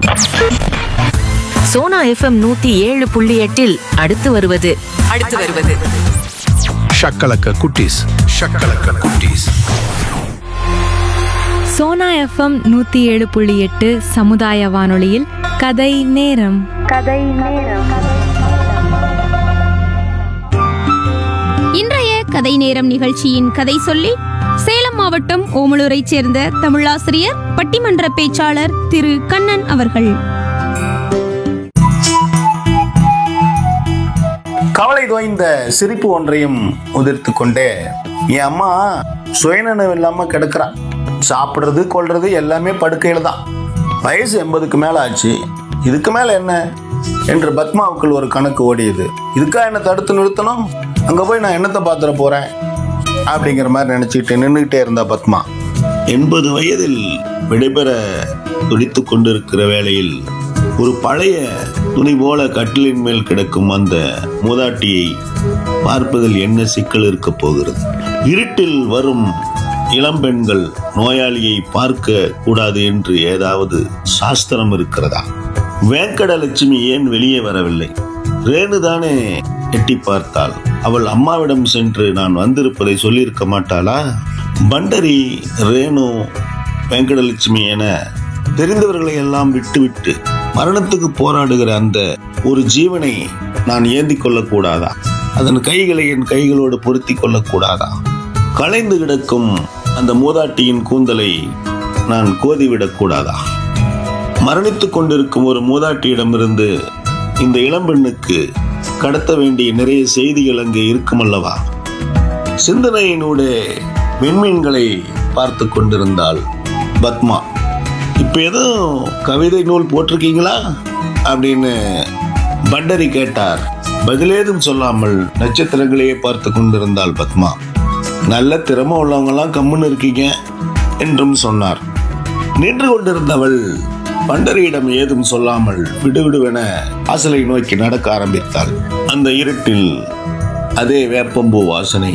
Sona FM நூத்தி ஏழு புள்ளி எட்டில் அடுத்து வருவது அடுத்து வருவது ஷக்கலக்க குட்டீஸ் ஷக்கலக்க குட்டீஸ் சோனா எஃப்எம் நூற்றி ஏழு புள்ளி எட்டு சமுதாய வானொலியில் கதை நேரம் இன்றைய கதை நேரம் நிகழ்ச்சியின் கதை சொல்லி சேலம் மாவட்டம் ஓமலூரைச் சேர்ந்த தமிழாசிரியர் பட்டிமன்ற பேச்சாளர் திரு கண்ணன் அவர்கள் கவலை தோய்ந்த சிரிப்பு ஒன்றையும் உதிர்த்து கொண்டே என் அம்மா சுயநனவு இல்லாம கிடக்குறா சாப்பிட்றது கொள்றது எல்லாமே படுக்கையில தான் வயசு எண்பதுக்கு மேல ஆச்சு இதுக்கு மேல என்ன என்று பத்மாவுக்குள் ஒரு கணக்கு ஓடியது இதுக்கா என்ன தடுத்து நிறுத்தணும் அங்க போய் நான் என்னத்தை பாத்திர போறேன் அப்படிங்கிற மாதிரி நினைச்சிட்டு நின்றுகிட்டே இருந்தா பத்மா எண்பது வயதில் விடைபெற துடித்து கொண்டிருக்கிற வேளையில் ஒரு பழைய துணி போல கட்டிலின் மேல் கிடக்கும் அந்த மூதாட்டியை பார்ப்பதில் என்ன சிக்கல் இருக்க போகிறது இருட்டில் வரும் இளம்பெண்கள் நோயாளியை பார்க்க கூடாது என்று ஏதாவது சாஸ்திரம் இருக்கிறதா வேங்கடலட்சுமி ஏன் வெளியே வரவில்லை ரேணுதானே எட்டி பார்த்தாள் அவள் அம்மாவிடம் சென்று நான் வந்திருப்பதை சொல்லியிருக்க மாட்டாளா பண்டரி ரேணு வெங்கடலட்சுமி என தெரிந்தவர்களை எல்லாம் விட்டுவிட்டு மரணத்துக்கு போராடுகிற அந்த ஒரு ஜீவனை நான் ஏந்தி கொள்ளக்கூடாதா அதன் கைகளை என் கைகளோடு பொருத்தி கொள்ளக்கூடாதா களைந்து கிடக்கும் அந்த மூதாட்டியின் கூந்தலை நான் கோதிவிடக் கூடாதா மரணித்துக் கொண்டிருக்கும் ஒரு மூதாட்டியிடமிருந்து இந்த இளம்பெண்ணுக்கு கடத்த வேண்டிய நிறைய செய்திகள் அங்கே இருக்கும் அல்லவா சிந்தனையினூடே விண்மீன்களை பார்த்து கொண்டிருந்தாள் பத்மா இப்போ எதுவும் கவிதை நூல் போட்டிருக்கீங்களா அப்படின்னு பண்டரி கேட்டார் பதிலேதும் சொல்லாமல் நட்சத்திரங்களையே பார்த்து கொண்டிருந்தாள் பத்மா நல்ல திறமை உள்ளவங்கெல்லாம் கம்முன்னு இருக்கீங்க என்றும் சொன்னார் நின்று கொண்டிருந்தவள் பண்டரியிடம் ஏதும் சொல்லாமல் விடுவிடுவென வாசலை நோக்கி நடக்க ஆரம்பித்தாள் அந்த இருட்டில் அதே வேப்பம்பூ வாசனை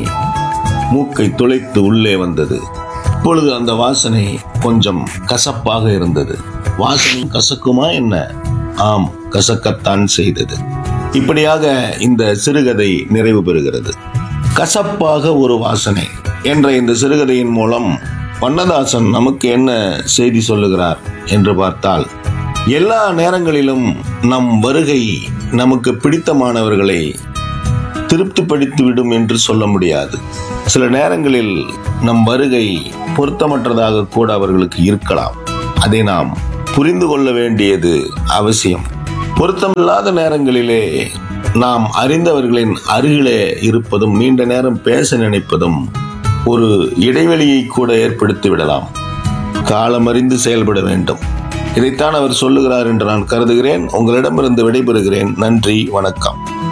மூக்கை துளைத்து உள்ளே வந்தது இப்பொழுது அந்த வாசனை கொஞ்சம் கசப்பாக இருந்தது வாசனை கசக்குமா என்ன ஆம் கசக்கத்தான் செய்தது இப்படியாக இந்த சிறுகதை நிறைவு பெறுகிறது கசப்பாக ஒரு வாசனை என்ற இந்த சிறுகதையின் மூலம் வண்ணதாசன் நமக்கு என்ன செய்தி சொல்லுகிறார் என்று பார்த்தால் எல்லா நேரங்களிலும் நம் வருகை நமக்கு பிடித்தமானவர்களை திருப்திப்படுத்தி விடும் என்று சொல்ல முடியாது சில நேரங்களில் நம் வருகை பொருத்தமற்றதாக கூட அவர்களுக்கு இருக்கலாம் அதை நாம் புரிந்து கொள்ள வேண்டியது அவசியம் பொருத்தமில்லாத நேரங்களிலே நாம் அறிந்தவர்களின் அருகிலே இருப்பதும் நீண்ட நேரம் பேச நினைப்பதும் ஒரு இடைவெளியை கூட ஏற்படுத்தி விடலாம் காலமறிந்து செயல்பட வேண்டும் இதைத்தான் அவர் சொல்லுகிறார் என்று நான் கருதுகிறேன் உங்களிடமிருந்து விடைபெறுகிறேன் நன்றி வணக்கம்